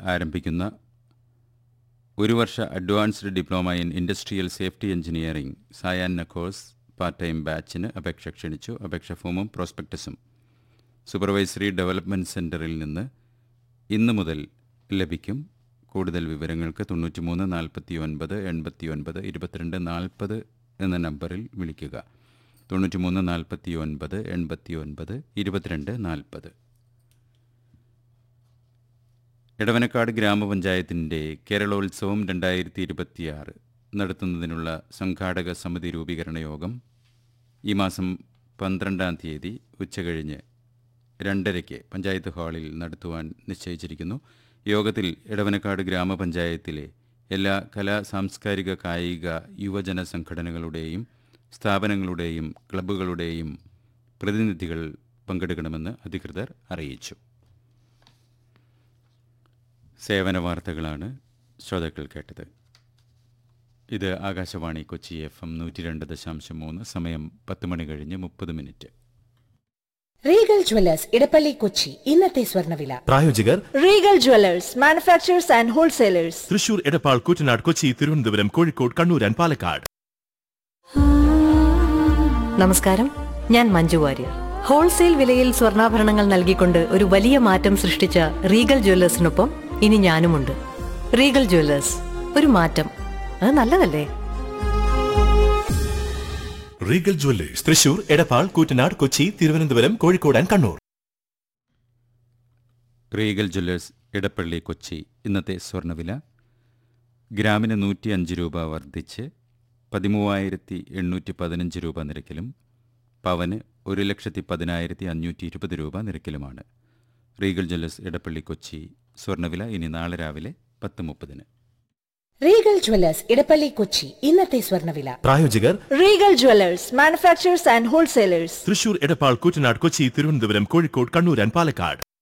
ആരംഭിക്കുന്ന ഒരു വർഷ advanced diploma in industrial safety engineering സായാന്ന കോഴ്സ് പാർട്ട് ടൈം ബാച്ചിന് അപേക്ഷ ക്ഷണിച്ചു അപേക്ഷ ഫോമും പ്രോസ്പെക്ടസും സൂപ്പർവൈസറി ഡെവലപ്മെൻറ്റ് സെൻറ്ററിൽ നിന്ന് ഇന്ന് മുതൽ ലഭിക്കും കൂടുതൽ വിവരങ്ങൾക്ക് തൊണ്ണൂറ്റി മൂന്ന് നാൽപ്പത്തി ഒൻപത് എൺപത്തി ഒൻപത് ഇരുപത്തിരണ്ട് നാൽപ്പത് എന്ന നമ്പറിൽ വിളിക്കുക തൊണ്ണൂറ്റി മൂന്ന് നാൽപ്പത്തി ഒൻപത് എൺപത്തി ഒൻപത് ഇരുപത്തിരണ്ട് നാൽപ്പത് എടവനക്കാട് ഗ്രാമപഞ്ചായത്തിൻ്റെ കേരളോത്സവം രണ്ടായിരത്തി ഇരുപത്തിയാറ് നടത്തുന്നതിനുള്ള സംഘാടക സമിതി രൂപീകരണ യോഗം ഈ മാസം പന്ത്രണ്ടാം തീയതി ഉച്ചകഴിഞ്ഞ് രണ്ടരയ്ക്ക് പഞ്ചായത്ത് ഹാളിൽ നടത്തുവാൻ നിശ്ചയിച്ചിരിക്കുന്നു യോഗത്തിൽ എടവനക്കാട് ഗ്രാമപഞ്ചായത്തിലെ എല്ലാ കലാ സാംസ്കാരിക കായിക യുവജന സംഘടനകളുടെയും സ്ഥാപനങ്ങളുടെയും ക്ലബ്ബുകളുടെയും പ്രതിനിധികൾ പങ്കെടുക്കണമെന്ന് അധികൃതർ അറിയിച്ചു സേവന വാർത്തകളാണ് ശ്രോതാക്കൾ കേട്ടത് ഇത് ആകാശവാണി കൊച്ചി എഫ് എം നൂറ്റി രണ്ട് ദശാംശം മൂന്ന് സമയം പത്ത് മണി കഴിഞ്ഞ് മുപ്പത് minute Regal Jewellers Edappally Kochi ഇന്നത്തെ സ്വർണ്ണവില പ്രായോജകർ Regal Jewellers manufacturers and wholesalers Thrissur Edappal Koottanad Kochi Thiruvananthapuram Kozhikode Kannur and Palakkad നമസ്കാരം ഞാൻ മഞ്ജു വാര്യർ ഹോൾസെയിൽ വിലയിൽ സ്വർണ്ണാഭരണങ്ങൾ നൽകിക്കൊണ്ട് ഒരു വലിയ മാറ്റം സൃഷ്ടിച്ച റീഗൽ ജ്വല്ലേഴ്സിനൊപ്പം ഇനി ഞാനുമുണ്ട് റീഗൽ ജ്വല്ലേഴ്സ് ഒരു മാറ്റം അത് നല്ലതല്ലേ Regal Jewellers Thrissur Edappal Koottanad Kochi Thiruvananthapuram Kozhikode and Kannur Regal Jewellers Edappally Kochi ഇന്നത്തെ സ്വർണ്ണവില ഗ്രാമിന് നൂറ്റി അഞ്ച് രൂപ വർദ്ധിച്ച് പതിമൂവായിരത്തി എണ്ണൂറ്റി പതിനഞ്ച് രൂപ നിരക്കിലും പവന് ഒരു ലക്ഷത്തി പതിനായിരത്തി അഞ്ഞൂറ്റി ഇരുപത് രൂപ നിരക്കിലുമാണ് റീഗൽ ജ്വല്ലേഴ്സ് ഇടപ്പള്ളി കൊച്ചി സ്വർണ്ണവില ഇനി നാളെ രാവിലെ പത്ത് മുപ്പതിന് റീഗൽ ജ്വല്ലേഴ്സ് ഇടപ്പള്ളി കൊച്ചി ഇന്നത്തെ സ്വർണ്ണവില പ്രായോജകർ Regal Jewellers manufacturers and wholesalers Thrissur Edappal Koottanad Kochi Thiruvananthapuram Kozhikode Kannur and Palakkad